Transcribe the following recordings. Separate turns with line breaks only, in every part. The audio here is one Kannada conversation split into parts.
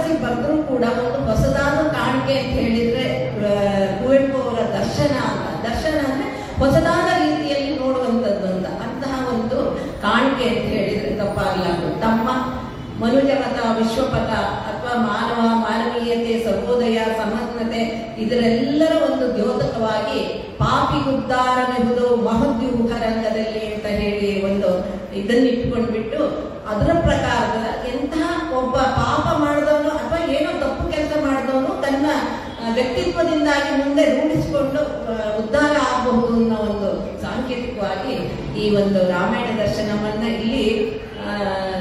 ಮನಸ್ಸಿಗೆ ಬರೆದ್ರೂ ಕೂಡ ಒಂದು ಹೊಸದಾದ ಕಾಣಿಕೆ ಅಂತ ಹೇಳಿದ್ರೆ ಆ, ಕುವೆಂಪು ಅವರ ದರ್ಶನ ಅಂತ ದರ್ಶನ ಅಂದ್ರೆ ಹೊಸದಾದ ರೀತಿಯಲ್ಲಿ ನೋಡುವಂಥದ್ದು ಅಂತ ಅಂತಹ ಒಂದು ಕಾಣಿಕೆ ಅಂತ ಹೇಳಿದ್ರೆ ತಪ್ಪಾಗಲಾರದು ತಮ್ಮ ಮನುಜಮತ ವಿಶ್ವಪಥ ಅಥವಾ ಮಾನವ ಮಾನವೀಯತೆ ಸರ್ವೋದಯ ಸಮಗ್ರತೆ ಇದರೆಲ್ಲರ ಒಂದು ದ್ಯೋತಕವಾಗಿ ಪಾಪಿಗುದ್ದಾರನೆಹುದು ಮಹದ್ಯೂಹ ರಂಗದಲ್ಲಿ ಅಂತ ಹೇಳಿ ಒಂದು ಇದನ್ನ ಇಟ್ಕೊಂಡ್ಬಿಟ್ಟು ಅದರ ಪ್ರಕಾರದ ಎಂತಹ ಒಬ್ಬ ಪಾಪ ಮಾಡಿದವನು ಅಥವಾ ಏನೋ ತಪ್ಪು ಕೆಲಸ ಮಾಡಿದವನು ತನ್ನ ಆ, ವ್ಯಕ್ತಿತ್ವದಿಂದಾಗಿ ಮುಂದೆ ರೂಢಿಸಿಕೊಂಡು ಆ, ಉದ್ಧಾರ ಆಗಬಹುದು ಅನ್ನೋ ಒಂದು ಸಾಂಕೇತಿಕವಾಗಿ ಈ ಒಂದು ರಾಮಾಯಣ ದರ್ಶನವನ್ನ ಇಲ್ಲಿ ಆ,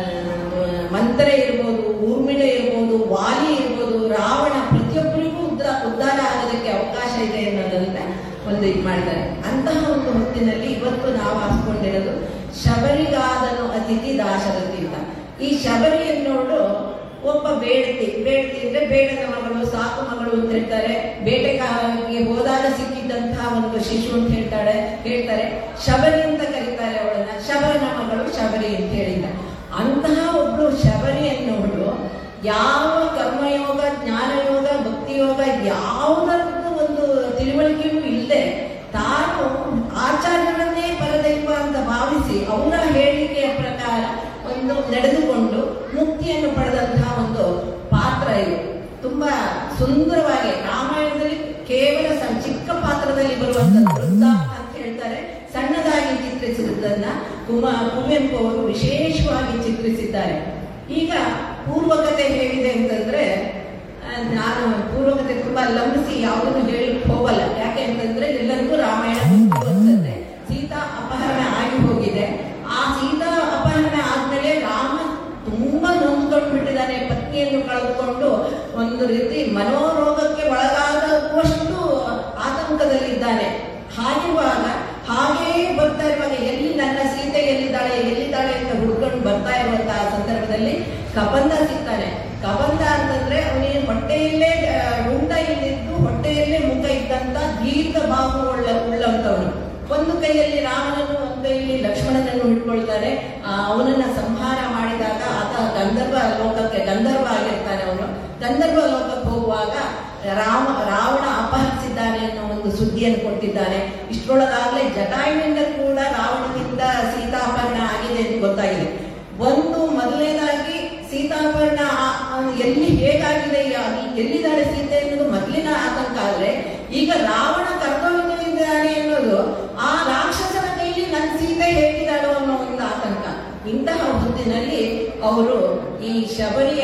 ಮಂತ್ರ ಇರ್ಬೋದು ಊರ್ಮಿಳೆ ಇರ್ಬೋದು ವಾಲಿ ಇರ್ಬೋದು ರಾವಣ ಪ್ರತಿಯೊಬ್ಬರಿಗೂ ಉದ್ದ ಉದ್ಧಾರ ಆಗೋದಕ್ಕೆ ಅವಕಾಶ ಇದೆ ಅನ್ನೋದನ್ನ ಒಂದು ಇದು ಮಾಡಿದ್ದಾರೆ ಅಂತಹ ಒಂದು ಹೊತ್ತಿನಲ್ಲಿ ಇವತ್ತು ನಾವು ಹಾಸ್ಕೊಂಡಿರೋದು ಶಬರಿಗಾದನು ಅತಿಥಿ ದಾಶರಥಿ ಅಂತ ಈ ಶಬರಿ ಅನ್ನೋಳು ಒಬ್ಬ ಬೇಡತಿ ಬೇಡತಿ ಅಂದ್ರೆ ಬೇಡದ ಮಗಳು ಸಾಕು ಮಗಳು ಅಂತ ಹೇಳ್ತಾರೆ ಬೇಟೆಗಾರರಿಗೆ ಹೋದಾಗ ಸಿಕ್ಕಿದ್ದಂತಹ ಒಂದು ಶಿಶು ಅಂತ ಹೇಳ್ತಾಳೆ ಹೇಳ್ತಾರೆ ಶಬರಿ ಅಂತ ಕರೀತಾರೆ ಅವಳನ್ನ ಶಬರನ ಮಗಳು ಶಬರಿ ಅಂತ ಹೇಳಿದ್ದಾರೆ ಅಂತಹ ಒಬ್ಳು ಶಬರಿ ಅನ್ನೋಳು ಯಾವ ಕರ್ಮಯೋಗ ಜ್ಞಾನಯೋಗ ಭಕ್ತಿಯೋಗ ಯಾವುದರದ್ದು ಒಂದು ತಿಳುವಳಿಕೆಯೂ ಇಲ್ಲದೆ ತಾನು ಆಚಾರ್ಯರನ್ನೇ ಪರದೈವ ಅಂತ ಭಾವಿಸಿ ಅವರ ಹೇಳಿಕೆಯ ಪ್ರಕಾರ ಒಂದು ನಡೆದುಕೊಂಡು ಮುಕ್ತಿಯನ್ನು ಪಡೆದಂತಹ ಒಂದು ಪಾತ್ರ ಇದು ತುಂಬಾ ಸುಂದರವಾಗಿ ರಾಮಾಯಣದಲ್ಲಿ ಕೇವಲ ಸಣ್ಣ ಚಿಕ್ಕ ಪಾತ್ರದಲ್ಲಿ ಬರುವಂತಹ ವೃದ್ಧ ಅಂತ ಹೇಳ್ತಾರೆ ಸಣ್ಣದಾಗಿ ಚಿತ್ರಿಸಿದ್ದನ್ನ ಕುಮ ಕುವೆಂಪು ಅವರು ವಿಶೇಷವಾಗಿ ಚಿತ್ರಿಸಿದ್ದಾರೆ ಈಗ ಪೂರ್ವಕತೆ ಹೇಗಿದೆ ಅಂತಂದ್ರೆ ಆ, ನಾನು ಪೂರ್ವಕತೆ ತುಂಬಾ ಲಂಬಿಸಿ ಯಾವುದನ್ನು ಹೇಳಿ ಹೋಗಲ್ಲ ಯಾಕೆ ಅಂತಂದ್ರೆ ಎಲ್ಲರಿಗೂ ರಾಮಾಯಣ ಗೊತ್ತು ಅಂತಂದ್ರೆ ಸೀತಾ ಅಪಹರಣ ಆಗಿ ಹೋಗಿದೆ ಆ ಸೀತಾ ಅಪಹರಣ ಆದ್ಮೇಲೆ ರಾಮ ತುಂಬಾ ನೊಂದ್ಕೊಂಡು ಬಿಟ್ಟಿದ್ದಾನೆ ಪತ್ನಿಯನ್ನು ಕಳೆದುಕೊಂಡು ಒಂದು ರೀತಿ ಮನೋರೋಗಕ್ಕೆ ಒಳಗಾಗುವಷ್ಟು ಆತಂಕದಲ್ಲಿದ್ದಾನೆ ಹಾಗಿರುವಾಗ ಹಾಗೇ ಬರ್ತಾ ಇರುವಾಗ ಎಲ್ಲಿ ನನ್ನ ಸೀತೆ ಎಲ್ಲಿದ್ದಾಳೆ ಎಲ್ಲಿದ್ದಾಳೆ ಅಂತ ಹುಡ್ಕೊಂಡು ಬರ್ತಾ ಇರುವಂತಹ ಸಂದರ್ಭದಲ್ಲಿ ಕಬಂದ ಸಿಗ್ತಾನೆ ಕಬಂದ ಅಂತಂದ್ರೆ ಅವನಿಗೆ ಹೊಟ್ಟೆಯಲ್ಲೇ ಆ, ಉಂಡ ಇಲ್ಲಿದ್ದು ಹೊಟ್ಟೆಯಲ್ಲೇ ಮುಖ ಇದ್ದಂತ ದೀರ್ಘ ಬಾಹು ಉಳ್ಳ ಉಳ್ಳಂತವನು ಒಂದು ಕೈಯಲ್ಲಿ ರಾಮನನ್ನು ಒಂದು ಕೈಯಲ್ಲಿ ಲಕ್ಷ್ಮಣನನ್ನು ಹಿಡ್ಕೊಳ್ತಾರೆ ಆ, ಅವನನ್ನ ಸಂಹಾರ ಮಾಡಿದಾಗ ಆತ ಗಂಧರ್ವ ಲೋಕಕ್ಕೆ ಗಂಧರ್ವ ಆಗಿರ್ತಾನೆ ಅವನು ಗಂಧರ್ವ ಲೋಕಕ್ಕೆ ಹೋಗುವಾಗ ರಾಮ ರಾವಣ ಅಪಹರಿಸಿದ್ದಾನೆ ಅನ್ನೋ ಒಂದು ಸುದ್ದಿಯನ್ನು ಕೊಟ್ಟಿದ್ದಾನೆ ಇಷ್ಟರೊಳಗಾಗ್ಲೇ ಜಟಾಯುವಿನಿಂದ ಕೂಡ ರಾವಣನಿಂದ ಸೀತಾಪಹರಣ ಆಗಿದೆ ಅಂತ ಗೊತ್ತಾಗಿದೆ ಒಂದು ಮೊದಲನೇದಾಗಿ ಸೀತಾಪಹರಣ ಆ- ಆ ಎಲ್ಲಿ ಹೇಗಾಗಿದೆ ಯಾ- ಎಲ್ಲಿದ್ದಾಳೆ ಸೀತೆ ಅನ್ನೋದು ಮೊದಲಿನ ಆತಂಕ ಆದ್ರೆ ಈಗ ರಾವಣ ಕರ್ತವ್ಯದಿಂದಾನೆ ಅನ್ನೋದು ಆ ರಾಕ್ಷಸನ ಕೈಲಿ ನನ್ನ ಸೀತೆ ಹೇಗಿದ್ದಾಳೋ ಅನ್ನೋ ಒಂದು ಆತಂಕ ಇಂತಹ ಹೊತ್ತಿನಲ್ಲಿ ಅವರು ಈ ಶಬರಿಯ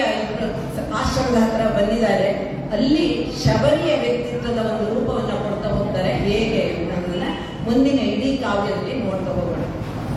ಆಶ್ರಮದ ಹತ್ರ ಬಂದಿದ್ದಾರೆ ಅಲ್ಲಿ ಶಬರಿಯ ವ್ಯಕ್ತಿತ್ವದ ಒಂದು ರೂಪವನ್ನು ಕೊಡ್ತಾ ಹೋಗ್ತಾರೆ ಹೇಗೆ ಅನ್ನೋದನ್ನ ಮುಂದಿನ ಇಡೀ ಕಾವ್ಯದಲ್ಲಿ ನೋಡ್ತಾ ಹೋಗ್ತಾರೆ